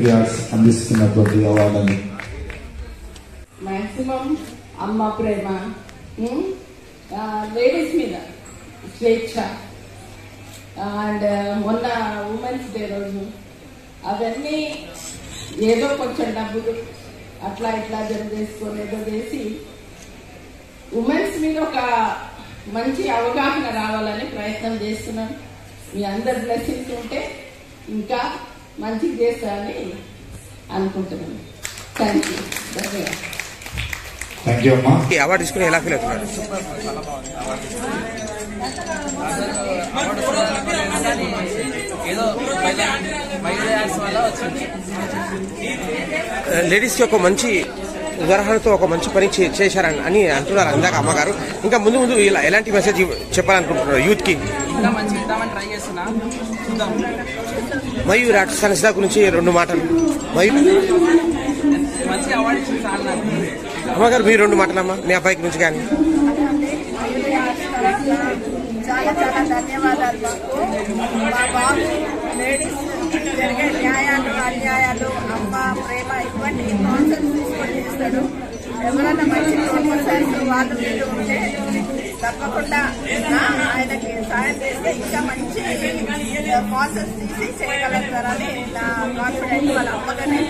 Mayuri arts అందిస్తున్నటువంటి అవార్డుని maximum అమ్మ ప్రేమ ఉమ్, ఆ, లేడీస్ మీద స్వేచ్ఛ అండ్ మొన్న ఉమెన్స్ డే రోజు అవన్నీ ఏదో కొంచెం డబ్బులు అట్లా ఇట్లా జమ చేసుకొని ఏదో చేసి ఉమెన్స్ మీద ఒక మంచి అవగాహన రావాలని ప్రయత్నం చేస్తున్నాం మీ అందరి బ్లెస్సింగ్స్ ఉంటే ఇంకా మంచిగా చేస్తారని అనుకుంటున్నాను థ్యాంక్ యూ ధన్యవాదాలు థ్యాంక్ యూ అమ్మా ఈ అవార్డు తీసుకుని ఎలా ఫీల్ అవుతున్నారు ఏదో మైత్రి యాడ్స్ వల్ల వచ్చింది లేడీస్ కి ఒక మంచి ఉదాహరణతో ఒక మంచి పని చే- చేశారని అని అంటున్నారు అందాక అమ్మగారు ఇంకా ముందు ముందు ఇలా ఎలాంటి మెసేజ్ చెప్పాలనుకుంటున్నారు యూత్ కి ఇంకా మంచిగా ఇద్దామని ట్రై చేస్తున్నా చూద్దాం మయూర్ ఆర్ట్స్ సంస్థ గురించి రెండు మాటలు మయూర్ మంచి అవార్డు ఇచ్చింది సార్ నాకు అమ్మగారు మీ రెండు మాటలమ్మా మీ అబ్బాయి గురించి కానీ చాలా చాలా ధన్యవాదాలు మాకు మా బాబు లేడీస్ జరిగే న్యాయాలు అన్యాయాలు అమ్మ ప్రేమ ఇవన్నీ కాన్సెప్ట్స్ తీసుకొని చేస్తాడు ఎవరైనా మంచి ప్రొఫెసర్స్ వాళ్ళు వీళ్ళు ఉంటే తప్పకుండా నా ఆయనకి సాయం చేస్తే ఇంకా మంచి కాన్సెప్ట్స్ తీసి చేయగలుగుతారని నా కాన్ఫిడెంట్ వాళ్ళ అమ్మగానే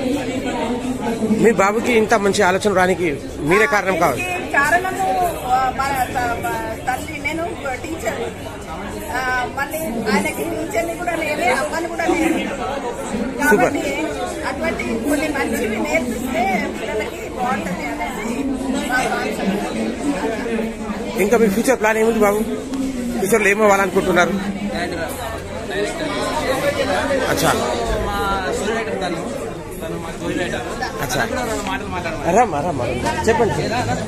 మీ బాబుకి ఇంత మంచి ఆలోచన రానికి మీరే కారణం కావాలి దీనికి కారణము ఆ, మన త- మ- తల్లి నేను టీచర్ ఆ, మళ్ళీ ఆయనకి టీచర్ని కూడా నేనే అమ్మని కూడా నేనే కాబట్టి అటువంటి కొన్ని మంచివి నేర్పిస్తే పిల్లలకి బాగుంటుంది అనేసి మా కాన్సెప్ట్ ఇంకా మీ ఫ్యూచర్ ప్లాన్ ఏముంది బాబు ఫ్యూచర్లో ఏమో అవ్వాలనుకుంటున్నారు అచ్చా మా స్టోరీ రైటర్ తను తను మా స్టోరీ రైటర్ అచ్చా కూడా రెండు మాటలు మాట్లాడమని రమ్మా రమ్మా చెప్పండి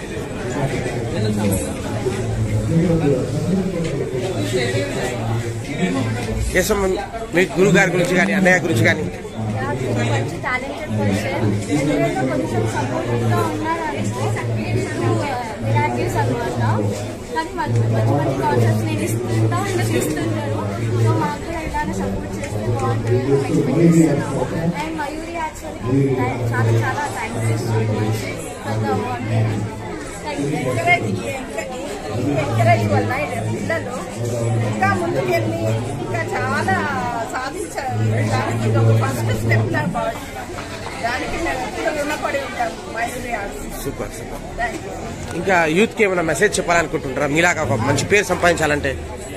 కేశవ మీ గురువు గారి గురించి కానీ అన్నయ్య గురించి కానీ మంచి టాలెంటెడ్ పర్సన్ ఎవరైనా కొంచెం సపోర్టివ్గా ఉన్నారంటే మిరాకిల్స్ అనమాట కానీ వాళ్ళు మంచి మంచి కాన్సెప్ట్స్ నేను ఇస్తుంటా ఇంకా ఇస్తుంటారు సో మాకు కూడా ఇలానే సపోర్ట్ చేస్తే బాగుంటుంది మేము ఎక్స్పెక్ట్ చేస్తున్నాము అండ్ మయూరి యాక్చువల్లీ చాలా చాలా థ్యాంక్స్ ఇస్తున్నాము పెద్ద award thank you encourage encourage వల్ల పిల్లలు ఇంకా ముందుకెళ్ళి ఇంకా చాలా సాధించడానికి ఇది ఒక ఫస్ట్ స్టెప్ లా భావిస్తున్నాం దానికి మేము ఎప్పుడు రుణపడి ఉంటాం Mysuri arts super super thank you ఇంకా యూత్కి ఏమైనా మెసేజ్ చెప్పాలనుకుంటుంటారా మీలాగా ఒక మంచి పేరు సంపాదించాలంటే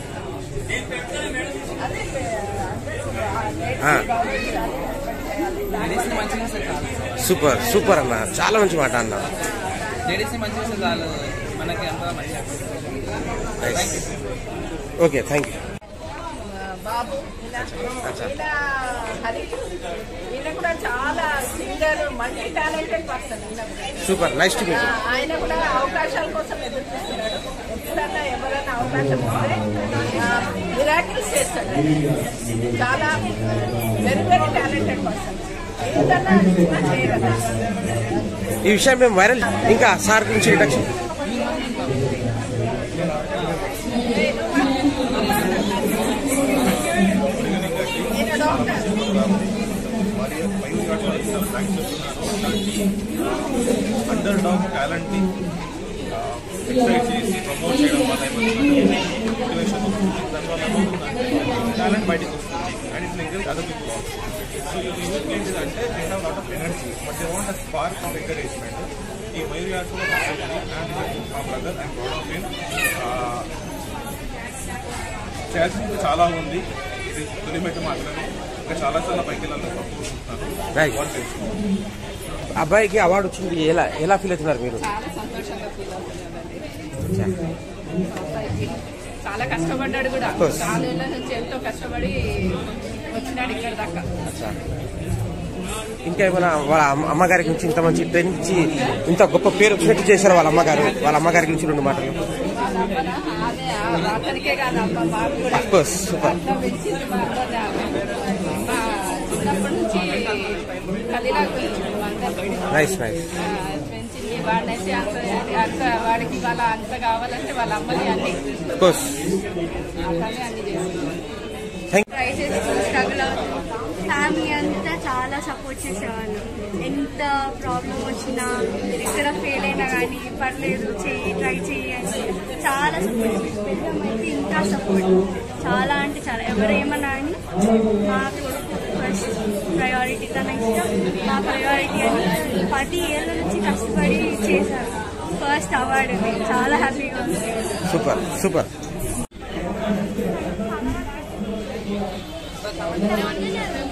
అదే అందరూ ఆ. లేడీస్ ని మంచిగా చేస్తే చాలు సూపర్ సూపర్ అన్న చాలా మంచి మాట అన్న లేడీస్ ని మంచిగా చేస్తే చాలు మనకి అంతా మంచిగా ఓకే థ్యాంక్ యూ బాబు ఇలా ఇలా హరి ఈయన కూడా చాలా సింగర్ మల్టీ టాలెంటెడ్ పర్సన్ ఈయన కూడా. సూపర్ నైస్ టు మీట్ ఆ, ఆయన కూడా అవకాశాల కోసం ఎదురు చూస్తున్నాడు ఎప్పుడన్నా ఎవరైనా అవకాశం ఇస్తే మిరాకిల్స్ చేస్తాడు ఆయన. చాలా వెరీ వెరీ టాలెంటెడ్ పర్సన్ ఏదన్నా చిన్న చేయగలరు ఈ విషయం మేము వైరల్ ఇంకా సార్ గురించి ఇంట్రడక్షన్ నేను డాక్టర్ అండర్ డాగ్ టాలెంట్ ని ఎక్సైట్ చేసి ప్రమోట్ చేయడం వల్ల మోటివేషన్ వస్తుంది దానివల్ల టాలెంట్ బయటకు వస్తుంది and it encourage other people also so ఈ యూత్ ఏంటిదంటే they have lot of energy but they want a spark of encouragement ఈ మయూరి ఆర్ట్స్లో అండ్ మా brother and proud of him చేయాల్సింది చాలా ఉంది ఇది తొలిమెట్టు మాత్రమే ఇంకా చాలా చాలా పైకి వెళ్ళాలని కోరుకుంటున్నాను రైట్ God bless you. అబ్బాయికి అవార్డు వచ్చింది ఎలా ఎలా ఫీల్ అవుతున్నారు మీరు చాలా సంతోషంగా ఫీల్ అవుతున్నానండి అబ్బాయికి చాలా కష్టపడ్డాడు కూడా course. నాలుగేళ్ల నుంచి ఎంతో కష్టపడి వచ్చినాడు ఇక్కడ దాకా ఇంకా ఏమైనా వాళ్ళ అమ్మ- అమ్మగారి గురించి ఇంత మంచి ట్రైనింగ్ ఇచ్చి ఇంత గొప్ప పేరు వచ్చినట్టు చేశారు వాళ్ళ అమ్మగారు వాళ్ళ అమ్మగారి గురించి రెండు మాటలు వాళ్ళ అమ్మన అదే ఆ అతనికే కాదు అమ్మ మాకు కూడా Of course, super. అట్లా పెంచింది మా అమ్మని ఆమె. మా చిన్నప్పటి నుంచి కలిలా పెంచింది మా అందరికీ. నైస్ నైస్ ఆ, పెంచింది వాడినైతే అంత అంత వాడికి వాళ్ళ అంత కావాలంటే వాళ్ళ అమ్మని అన్ని కోర్స్ అతన్ని అన్ని చేస్తుంది ట్రై చేసి స్ట్రగుల్ అవుతుంది ఫ్యామిలీ అంతా చాలా సపోర్ట్ చేసేవాళ్ళు ఎంత ప్రాబ్లం వచ్చినా ఎక్కడ ఫెయిల్ అయినా కానీ పర్లేదు చెయ్యి ట్రై చెయ్యి అని చాలా సపోర్ట్ పెద్దమ్మైతే ఇంకా సపోర్ట్ చాలా అంటే చాలా ఎవరేమన్నా అని మా కొడుకు ఫస్ట్ ప్రయారిటీ తన ఇష్టం మా ప్రయారిటీ అని పది ఏళ్ళ నుంచి కష్టపడి చేశారు ఫస్ట్ అవార్డు చాలా హ్యాపీగా ఉంది సూపర్ సూపర్ తెలంగాణ